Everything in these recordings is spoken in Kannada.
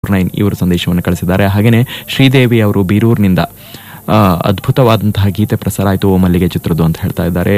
ಫೋರ್ ನೈನ್ ಇವರು ಸಂದೇಶವನ್ನು ಕಳಿಸಿದ್ದಾರೆ ಹಾಗೆಯೇ ಶ್ರೀದೇವಿ ಅವರು ಬೀರೂರಿನಿಂದ ಆ, ಅದ್ಭುತವಾದಂತಹ ಗೀತೆ ಪ್ರಸಾರ ಆಯಿತು ಓ ಮಲ್ಲಿಗೆ ಚಿತ್ರದ್ದು ಅಂತ ಹೇಳ್ತಾ ಇದ್ದಾರೆ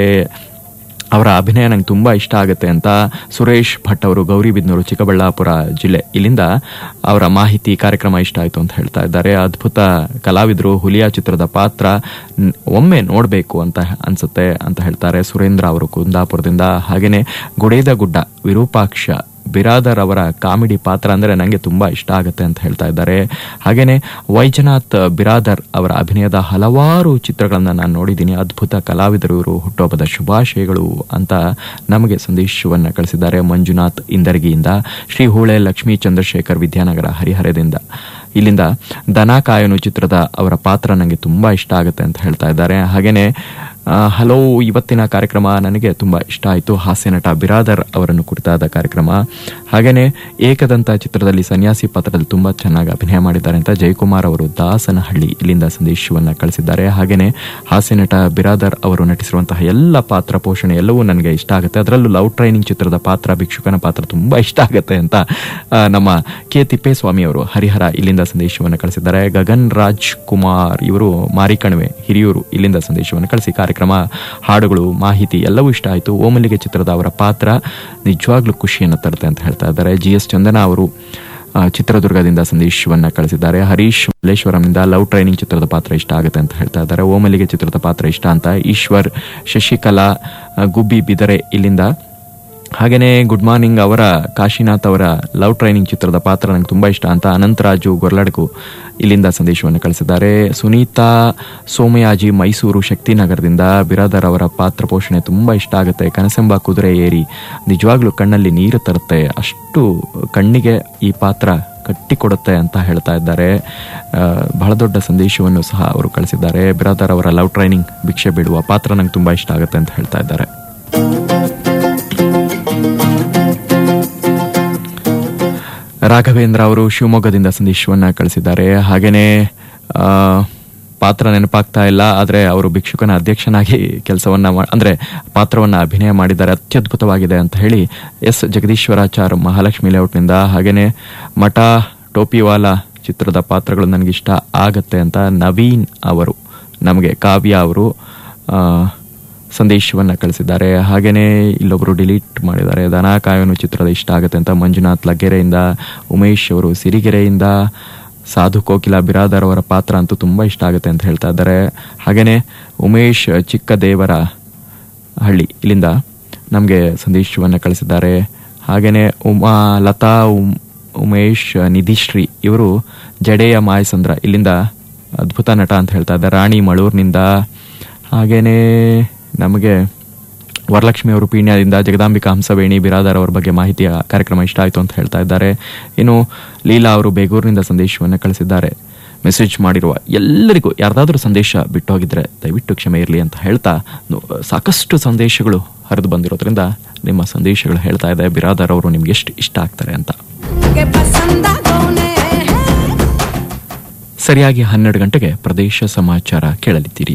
ಅವರ ಅಭಿನಯ ನಂಗೆ ತುಂಬಾ ಇಷ್ಟ ಆಗುತ್ತೆ ಅಂತ ಸುರೇಶ್ ಭಟ್ ಅವರು ಗೌರಿಬಿದ್ನೂರು ಚಿಕ್ಕಬಳ್ಳಾಪುರ ಜಿಲ್ಲೆ ಇಲ್ಲಿಂದ ಅವರ ಮಾಹಿತಿ ಕಾರ್ಯಕ್ರಮ ಇಷ್ಟ ಆಯಿತು ಅಂತ ಹೇಳ್ತಾ ಇದ್ದಾರೆ ಅದ್ಭುತ ಕಲಾವಿದರು ಹುಲಿಯಾ ಚಿತ್ರದ ಪಾತ್ರ ನ್- ಒಮ್ಮೆ ನೋಡಬೇಕು ಅಂತ ಅನ್ಸುತ್ತೆ ಅಂತ ಹೇಳ್ತಾರೆ ಸುರೇಂದ್ರ ಅವರು ಕುಂದಾಪುರದಿಂದ ಹಾಗೇನೆ ಗುಡೇದ ಗುಡ್ಡ ವಿರೂಪಾಕ್ಷ ಬಿರಾದರ್ ಅವರ ಕಾಮಿಡಿ ಪಾತ್ರ ಅಂದ್ರೆ ನನಗೆ ತುಂಬಾ ಇಷ್ಟ ಆಗುತ್ತೆ ಅಂತ ಹೇಳ್ತಾ ಇದ್ದಾರೆ ಹಾಗೇನೆ ವೈಜನಾಥ್ ಬಿರಾದರ್ ಅವರ ಅಭಿನಯದ ಹಲವಾರು ಚಿತ್ರಗಳನ್ನ ನಾನು ನೋಡಿದ್ದೀನಿ ಅದ್ಭುತ ಕಲಾವಿದರು ಇವರು ಹುಟ್ಟುಹಬ್ಬದ ಶುಭಾಶಯಗಳು ಅಂತ ನಮಗೆ ಸಂದೇಶವನ್ನ ಕಳಿಸಿದ್ದಾರೆ ಮಂಜುನಾಥ್ ಇಂದರ್ಗಿಯಿಂದ ಶ್ರೀ ಹೂಳೆ ಲಕ್ಷ್ಮೀ ಚಂದ್ರಶೇಖರ್ ವಿದ್ಯಾನಗರ ಹರಿಹರದಿಂದ ಇಲ್ಲಿಂದ ದನ ಕಾಯನು ಚಿತ್ರದ ಅವರ ಪಾತ್ರ ನನಗೆ ತುಂಬಾ ಇಷ್ಟ ಆಗುತ್ತೆ ಅಂತ ಹೇಳ್ತಾ ಇದ್ದಾರೆ ಹಾಗೇನೆ ಆ, ಹಲೋ ಇವತ್ತಿನ ಕಾರ್ಯಕ್ರಮ ನನಗೆ ತುಂಬಾ ಇಷ್ಟ ಆಯಿತು ಹಾಸ್ಯ ನಟ ಬಿರಾದರ್ ಅವರನ್ನು ಕುರಿತಾದ ಕಾರ್ಯಕ್ರಮ ಹಾಗೇನೆ ಏಕದಂತ ಚಿತ್ರದಲ್ಲಿ ಸನ್ಯಾಸಿ ಪಾತ್ರದಲ್ಲಿ ತುಂಬಾ ಚೆನ್ನಾಗಿ ಅಭಿನಯ ಮಾಡಿದ್ದಾರೆ ಅಂತ ಜಯಕುಮಾರ್ ಅವರು ದಾಸನಹಳ್ಳಿ ಇಲ್ಲಿಂದ ಸಂದೇಶವನ್ನ ಕಳಿಸಿದ್ದಾರೆ ಹಾಗೇನೆ ಹಾಸ್ಯ ನಟ ಬಿರಾದರ್ ಅವರು ನಟಿಸಿರುವಂತಹ ಎಲ್ಲ ಪಾತ್ರ ಪೋಷಣೆ ಎಲ್ಲವೂ ನನಗೆ ಇಷ್ಟ ಆಗುತ್ತೆ ಅದರಲ್ಲೂ ಲವ್ ಟ್ರೈನಿಂಗ್ ಚಿತ್ರದ ಪಾತ್ರ ಭಿಕ್ಷುಕನ ಪಾತ್ರ ತುಂಬಾ ಇಷ್ಟ ಆಗುತ್ತೆ ಅಂತ ಆ, ನಮ್ಮ ಕೆ ತಿಪ್ಪೇಸ್ವಾಮಿ ಅವರು ಹರಿಹರ ಇಲ್ಲಿಂದ ಸಂದೇಶವನ್ನು ಕಳಿಸಿದ್ದಾರೆ ಗಗನ್ ರಾಜ್ ಕುಮಾರ್ ಇವರು ಮಾರಿಕಣಿವೆ ಹಿರಿಯೂರು ಇಲ್ಲಿಂದ ಸಂದೇಶವನ್ನು ಕಳಿಸಿ ಕಾರ್ಯಕ್ರಮ ಹಾಡುಗಳು ಮಾಹಿತಿ ಎಲ್ಲವೂ ಇಷ್ಟ ಆಯಿತು ಓಮಲಿಗೆ ಚಿತ್ರದ ಅವರ ಪಾತ್ರ ನಿಜವಾಗ್ಲೂ ಖುಷಿಯನ್ನು ತರುತ್ತೆ ಅಂತ ಹೇಳ್ತಾ ಇದ್ದಾರೆ ಜಿ ಎಸ್ ಚಂದನ ಅವರು ಆ, ಚಿತ್ರದುರ್ಗದಿಂದ ಸಂದೇಶವನ್ನ ಕಳಿಸಿದ್ದಾರೆ ಹರೀಶ್ ಮಲ್ಲೇಶ್ವರಂನಿಂದ ಲವ್ ಟ್ರೈನಿಂಗ್ ಚಿತ್ರದ ಪಾತ್ರ ಇಷ್ಟ ಆಗುತ್ತೆ ಅಂತ ಹೇಳ್ತಾ ಇದ್ದಾರೆ ಓಮಲಿಗೆ ಚಿತ್ರದ ಪಾತ್ರ ಇಷ್ಟ ಅಂತ ಈಶ್ವರ್ ಶಶಿಕಲಾ ಆ, ಗುಬ್ಬಿ ಬಿದರೆ ಇಲ್ಲಿಂದ ಹಾಗೇನೆ ಗುಡ್ ಮಾರ್ನಿಂಗ್ ಅವರ ಕಾಶಿನಾಥ್ ಅವರ ಲವ್ ಟ್ರೈನಿಂಗ್ ಚಿತ್ರದ ಪಾತ್ರ ನಂಗೆ ತುಂಬಾ ಇಷ್ಟ ಅಂತ ಅನಂತರಾಜು ಗೊರ್ಲಡ್ಕು ಇಲ್ಲಿಂದ ಸಂದೇಶವನ್ನು ಕಳಿಸಿದ್ದಾರೆ ಸುನೀತಾ ಸೋಮಯಾಜಿ ಮೈಸೂರು ಶಕ್ತಿನಗರದಿಂದ ಬಿರಾದರ್ ಅವರ ಪಾತ್ರ ಪೋಷಣೆ ತುಂಬಾ ಇಷ್ಟ ಆಗುತ್ತೆ ಕನಸೆಂಬ ಕುದುರೆ ಏರಿ ನಿಜವಾಗ್ಲೂ ಕಣ್ಣಲ್ಲಿ ನೀರು ತರುತ್ತೆ ಅಷ್ಟು ಕಣ್ಣಿಗೆ ಈ ಪಾತ್ರ ಕಟ್ಟಿಕೊಡುತ್ತೆ ಅಂತ ಹೇಳ್ತಾ ಇದ್ದಾರೆ ಆ, ಬಹಳ ದೊಡ್ಡ ಸಂದೇಶವನ್ನು ಸಹ ಅವರು ಕಳಿಸಿದ್ದಾರೆ ಬಿರಾದರ್ ಅವರ ಲವ್ ಟ್ರೈನಿಂಗ್ ಭಿಕ್ಷೆ ಬಿಡುವ ಪಾತ್ರ ನಂಗೆ ತುಂಬಾ ಇಷ್ಟ ಆಗುತ್ತೆ ಅಂತ ಹೇಳ್ತಾ ಇದ್ದಾರೆ ರಾಘವೇಂದ್ರ ಅವರು ಶಿವಮೊಗ್ಗದಿಂದ ಸಂದೇಶವನ್ನ ಕಳಿಸಿದ್ದಾರೆ ಹಾಗೇನೆ ಆ, ಪಾತ್ರ ನೆನಪಾಗ್ತಾ ಇಲ್ಲ ಆದ್ರೆ ಅವರು ಭಿಕ್ಷುಕನ ಅಧ್ಯಕ್ಷನಾಗಿ ಕೆಲಸವನ್ನ ಮಾ- ಅಂದ್ರೆ ಪಾತ್ರವನ್ನ ಅಭಿನಯ ಮಾಡಿದ್ದಾರೆ ಅತ್ಯದ್ಭುತವಾಗಿದೆ ಅಂತ ಹೇಳಿ ಎಸ್ ಜಗದೀಶ್ವರಾಚಾರ್ ಮಹಾಲಕ್ಷ್ಮಿ ಲೇಔಟ್ನಿಂದ ಹಾಗೇನೆ ಮಠ ಟೋಪಿವಾಲಾ ಚಿತ್ರದ ಪಾತ್ರಗಳು ನನಗಿಷ್ಟ ಆಗತ್ತೆ ಅಂತ ನವೀನ್ ಅವರು ನಮಗೆ ಕಾವ್ಯ ಅವರು ಆ, ಸಂದೇಶವನ್ನ ಕಳಿಸಿದ್ದಾರೆ ಹಾಗೇನೆ ಇಲ್ಲೊಬ್ರು ಡಿಲೀಟ್ ಮಾಡಿದ್ದಾರೆ ದನ ಕಾಯೋನು ಚಿತ್ರದ ಇಷ್ಟ ಆಗುತ್ತೆ ಅಂತ ಮಂಜುನಾಥ್ ಲಗ್ಗೆರೆಯಿಂದ ಉಮೇಶ್ ಅವರು ಸಿರಿಗೆರೆಯಿಂದ ಸಾಧು ಕೋಕಿಲ ಬಿರಾದರ್ ಅವರ ಪಾತ್ರ ಅಂತೂ ತುಂಬಾ ಇಷ್ಟ ಆಗುತ್ತೆ ಅಂತ ಹೇಳ್ತಾ ಇದ್ದಾರೆ ಹಾಗೇನೆ ಉಮೇಶ್ ಚಿಕ್ಕದೇವರ ಹಳ್ಳಿ ಇಲ್ಲಿಂದ ನಮಗೆ ಸಂದೇಶವನ್ನ ಕಳಿಸಿದ್ದಾರೆ ಹಾಗೇನೆ ಉಮಾ ಲತಾ ಉಮ್- ಉಮೇಶ್ ನಿಧಿಶ್ರೀ ಇವರು ಜಡೆಯ ಮಾಯಸಂದ್ರ ಇಲ್ಲಿಂದ ಅದ್ಭುತ ನಟ ಅಂತ ಹೇಳ್ತಾ ಇದ್ದಾರೆ ರಾಣಿ ಮಳೂರ್ನಿಂದ ಹಾಗೇನೆ ನಮಗೆ ವರಲಕ್ಷ್ಮಿ ಅವರು ಪೀಣ್ಯದಿಂದ ಜಗದಾಂಬಿಕಾ ಹಂಸವೇಣಿ ಬಿರಾದರ್ ಅವರ ಬಗ್ಗೆ ಮಾಹಿತಿಯ ಕಾರ್ಯಕ್ರಮ ಇಷ್ಟ ಆಯಿತು ಅಂತ ಹೇಳ್ತಾ ಇದ್ದಾರೆ ಇನ್ನು ಲೀಲಾ ಅವರು ಬೇಗೂರಿನಿಂದ ಸಂದೇಶವನ್ನು ಕಳಿಸಿದ್ದಾರೆ ಮೆಸೇಜ್ ಮಾಡಿರುವ ಎಲ್ಲರಿಗೂ ಯಾರ್ದಾದ್ರೂ ಸಂದೇಶ ಬಿಟ್ಟು ಹೋಗಿದ್ರೆ ದಯವಿಟ್ಟು ಕ್ಷಮೆ ಇರಲಿ ಅಂತ ಹೇಳ್ತಾ ನು- ಸಾಕಷ್ಟು ಸಂದೇಶಗಳು ಹರಿದು ಬಂದಿರೋದ್ರಿಂದ ನಿಮ್ಮ ಸಂದೇಶಗಳು ಹೇಳ್ತಾ ಇದೆ ಬಿರಾದರ್ ಅವರು ನಿಮ್ಗೆ ಎಷ್ಟು ಇಷ್ಟ ಆಗ್ತಾರೆ ಅಂತ que pasando ಸರಿಯಾಗಿ ಹನ್ನೆರಡು ಗಂಟೆಗೆ ಪ್ರದೇಶ ಸಮಾಚಾರ ಕೇಳಲಿದ್ದೀರಿ